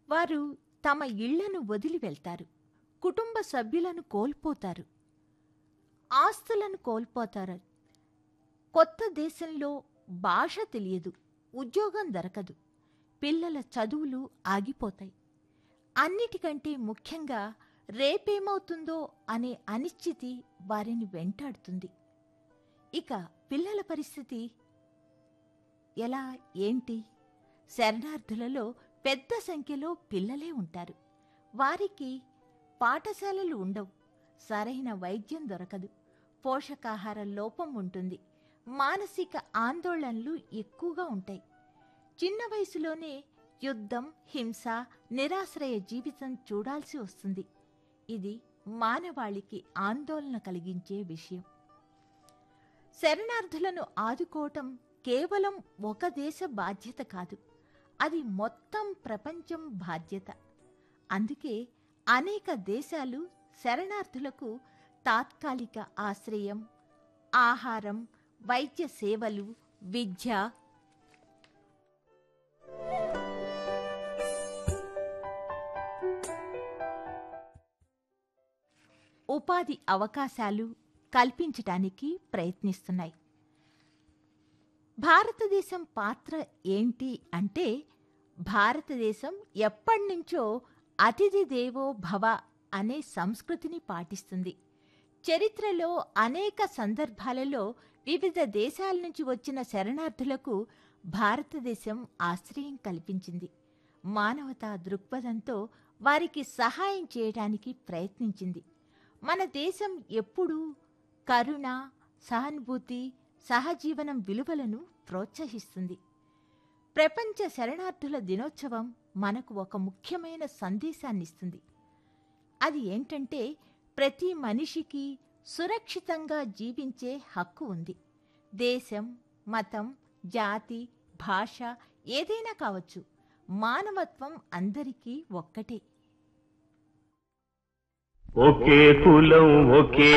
వారు తమ ఇళ్లను వదిలి వెళ్తారు కుటుంబ సభ్యులను కోల్పోతారు ఆస్తులను కోల్పోతారు కొత్త దేశంలో భాష తెలియదు ఉద్యోగం దొరకదు పిల్లల చదువులు ఆగిపోతాయి అన్నిటికంటే ముఖ్యంగా రేపేమవుతుందో అనే అనిశ్చితి వారిని వెంటాడుతుంది ఇక పిల్లల పరిస్థితి ఎలా ఏంటి శరణార్థులలో పెద్ద సంఖ్యలో పిల్లలే ఉంటారు వారికి పాఠశాలలు ఉండవు సరైన వైద్యం దొరకదు పోషకాహార లోపం ఉంటుంది మానసిక ఆందోళనలు ఎక్కువగా ఉంటాయి చిన్న వయసులోనే యుద్ధం హింస నిరాశ్రయ జీవితం చూడాల్సి వస్తుంది ఇది మానవాళికి ఆందోళన కలిగించే విషయం శరణార్థులను ఆదుకోవటం కేవలం ఒక దేశ బాధ్యత కాదు అది మొత్తం ప్రపంచం బాధ్యత అందుకే అనేక దేశాలు శరణార్థులకు తాత్కాలిక ఆశ్రయం ఆహారం వైద్య సేవలు విద్య ఉపాధి అవకాశాలు కల్పించటానికి ప్రయత్నిస్తున్నాయి భారతదేశం పాత్ర ఏంటి అంటే భారతదేశం ఎప్పటినుంచో అతిథి దేవో భవ అనే సంస్కృతిని పాటిస్తుంది చరిత్రలో అనేక సందర్భాలలో వివిధ దేశాల నుంచి వచ్చిన శరణార్థులకు భారతదేశం ఆశ్రయం కల్పించింది మానవతా దృక్పథంతో వారికి సహాయం చేయడానికి ప్రయత్నించింది మన దేశం ఎప్పుడూ కరుణ సహానుభూతి సహజీవనం విలువలను ప్రోత్సహిస్తుంది ప్రపంచ శరణార్థుల దినోత్సవం మనకు ఒక ముఖ్యమైన సందేశాన్నిస్తుంది అది ఏంటంటే ప్రతి మనిషికి సురక్షితంగా జీవించే హక్కు ఉంది దేశం మతం జాతి భాష ఏదైనా కావచ్చు మానవత్వం అందరికీ ఒక్కటే ఒకే కులం ఒకే